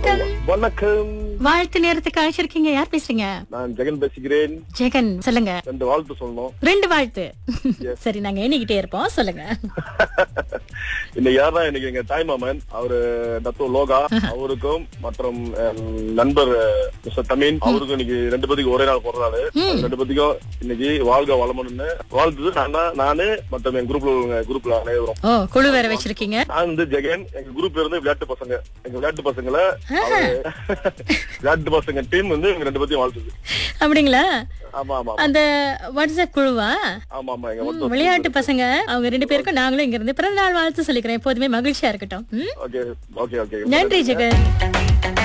வணக்கம் வணக்கம் வாழ்த்து நேரத்துக்கு அழைச்சிருக்கீங்க யார் பேசுறீங்க நான் ஜெகன் பேசுகிறேன் ஜெகன் சொல்லுங்க ரெண்டு வாழ்த்து சொல்லணும் ரெண்டு வாழ்த்து சரி நாங்க எண்ணிக்கிட்டே இருப்போம் சொல்லுங்க இன்னைக்கு யாரா இன்னைக்கு எங்க தாய் மாமன் அவரு டத்தோ லோகா அவருக்கும் மற்றும் என் நண்பர் மிஸ்டர் தமின் அவருக்கும் இன்னைக்கு ரெண்டு பேத்துக்கு ஒரே நாள் பிறந்த நாள் அது ரெண்டு பேத்துக்கும் இன்னைக்கு வாழ்க வளமணும்னு வாழ்த்து நான் தான் நானு மற்றும் என் குரூப்ல உள்ள குரூப்ல அனைவரும் ஓ குழு வேற வச்சிருக்கீங்க நான் வந்து ஜெகன் எங்க குரூப் இருந்து விளையாட்டு பசங்க எங்க விளையாட்டு பசங்களை அவரு- விளையாட்டு பசங்க டீம் வந்து எங்க ரெண்டு பேத்தையும் வாழ்த்துது அப்படிங்களா ஆமா ஆமா அந்த வாட்ஸ்அப் குழுவா ஆமா ஆமா எங்க ம், மொத்தம் விளையாட்டு பசங்க அவங்க ரெண்டு பேருக்கும் நாங்களும் இங்க இருந்து பிறந்த நாள் வாழ்த்து சொல்லிக்கிறேன் எப்போதுமே மகிழ்ச்சியா இருக்கட்டும் ம்? ஓகே ஓகே ஓகே நன்றி ஜெகன்